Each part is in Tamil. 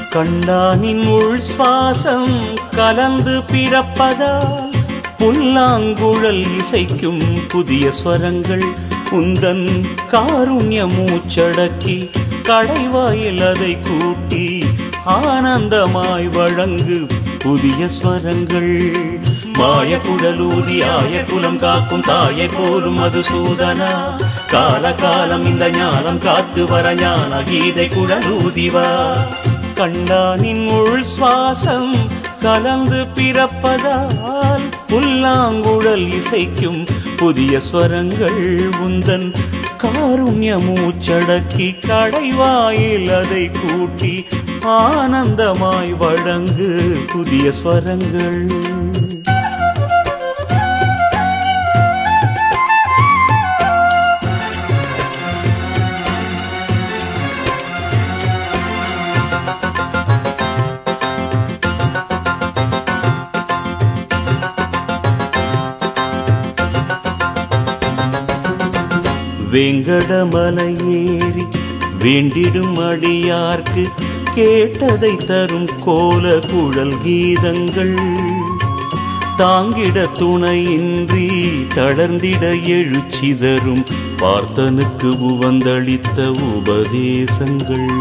கண்டானின் உள் சுவாசம் கலந்து பிறப்பதால் புல்லாங்குழல் இசைக்கும் புதிய ஸ்வரங்கள் உந்தன் காருண்ய மூச்சடக்கி கடைவாயில் அதை கூட்டி ஆனந்தமாய் வழங்கு புதிய ஸ்வரங்கள் மாய குடலூதி ஆய குலம் காக்கும் தாயை போலும் அது சூதனா கால காலம் இந்த ஞானம் காத்து வர ஞான கீதை குடலூதிவா கண்டானின் உள் சுவாசம் கலந்து பிறப்பதால் புல்லாங்குழல் இசைக்கும் புதிய ஸ்வரங்கள் உந்தன் காருண்ய மூச்சடக்கி கடைவாயில் அதை கூட்டி ஆனந்தமாய் வழங்கு புதிய ஸ்வரங்கள் வெங்கடமலையேறி வேண்டிடும் அடியார்க்கு கேட்டதை தரும் கோல குழல் கீதங்கள் தாங்கிட துணையின்றி தளர்ந்திட எழுச்சிதரும் பார்த்தனுக்கு உவந்தளித்த உபதேசங்கள்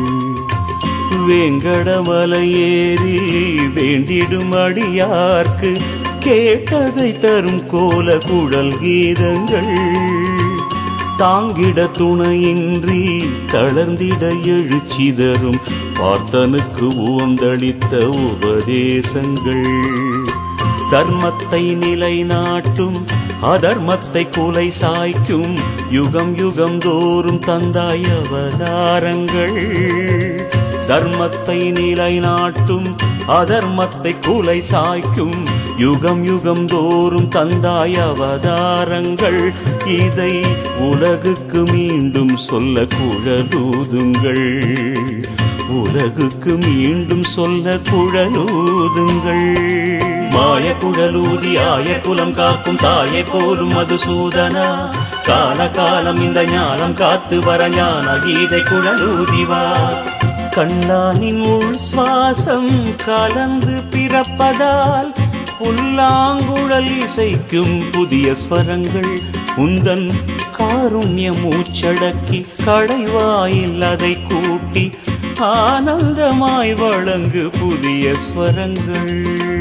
வேங்கடமலையேறி வேண்டிடும் அடியார்க்கு கேட்டதை தரும் கோல குழல் கீதங்கள் தாங்கிட துணையின்றி தளர்ந்திட எழுச்சிதரும் பார்த்தனுக்கு உவந்தளித்த உபதேசங்கள் தர்மத்தை நிலைநாட்டும் அதர்மத்தை குலை சாய்க்கும் யுகம் யுகம் தோறும் தந்தாய் அவதாரங்கள் தர்மத்தை நிலைநாட்டும் அதர்மத்தை குலை சாய்க்கும் யுகம் யுகம் தோறும் தந்தாய் அவதாரங்கள் இதை உலகுக்கு மீண்டும் சொல்ல குழலூதுங்கள் உலகுக்கு மீண்டும் சொல்ல குழலூதுங்கள் மாய குழலூதி ஆய குலம் காக்கும் தாயை போலும் மதுசூதனா கால காலம் இந்த ஞானம் காத்து வர ஞான கீதை குழலூதிவா கண்ணானின் உள் சுவாசம் கலந்து பிறப்பதால் புல்லாங்குழல் இசைக்கும் புதிய ஸ்வரங்கள் உந்தன் காருண்ய மூச்சடக்கி கடைவாயில் அதை கூட்டி ஆனந்தமாய் வழங்கு புதிய ஸ்வரங்கள்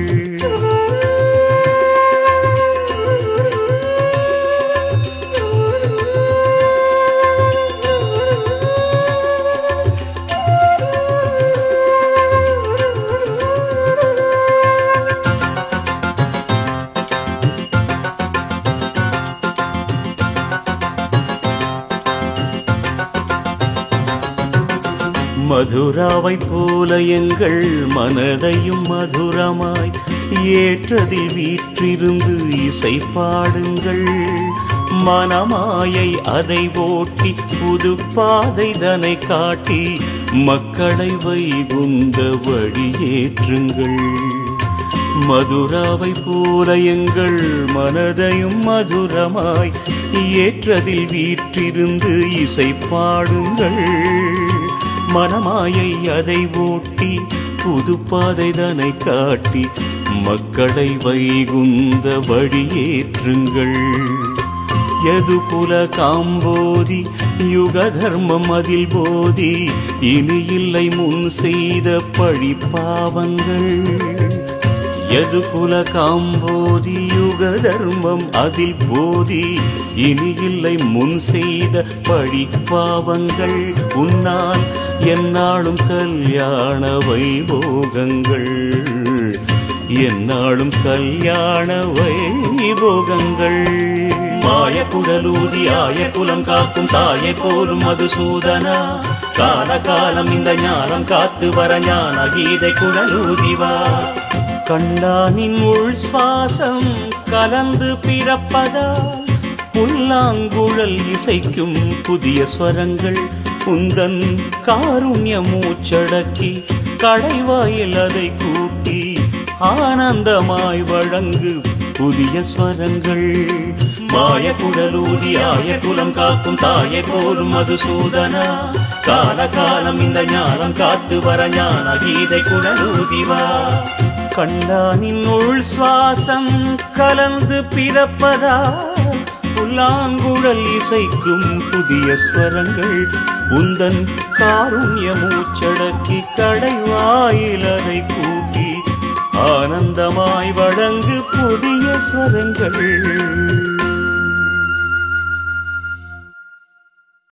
மதுராவை போல எங்கள் மனதையும் மதுரமாய் ஏற்றதில் வீற்றிருந்து இசை பாடுங்கள் மனமாயை அதை ஓட்டி புது பாதை தனை காட்டி மக்களை வைகுந்த வழியேற்றுங்கள் மதுராவை போல எங்கள் மனதையும் மதுரமாய் ஏற்றதில் வீற்றிருந்து இசை பாடுங்கள் மனமாயை அதை ஓட்டி புது பாதை தனை காட்டி மக்களை வைகுந்த வழியேற்றுங்கள் எது புல காம்போதி யுக தர்மம் அதில் போதி இனி இல்லை முன் செய்த பழி பாவங்கள் எது குல காம்போதி யுக தர்மம் அதில் போதி இனி இல்லை முன் செய்த பழி பாவங்கள் உன்னால் என்னாலும் கல்யாண வைபோகங்கள் என்னாலும் கல்யாண வைபோகங்கள் மாய குடலூதி ஆய குலம் காக்கும் தாயை போலும் மதுசூதனா கால காலம் இந்த ஞானம் காத்து வர ஞான கீதை குடலூதிவா கண்டானின் உள் சுவாசம் கலந்து பிறப்பதால் புல்லாங்குழல் இசைக்கும் புதிய ஸ்வரங்கள் உந்தன் காருண்ய மூச்சடக்கி கடைவாயில் அதை கூட்டி ஆனந்தமாய் வழங்கு புதிய ஸ்வரங்கள் மாய குடலூதி ஆய குலம் காக்கும் தாயை போலும் மதுசூதனா காலகாலம் இந்த ஞானம் காத்து வர ஞான கீதை குடலூதிவா கண்டானின் உள் சுவாசம் கலந்து பிறப்பதா புல்லாங்குழல் இசைக்கும் புதிய ஸ்வரங்கள் உந்தன் காருண்ய மூச்சடக்கி கடைவாயிலதை கூட்டி ஆனந்தமாய் வழங்கு புதிய ஸ்வரங்கள்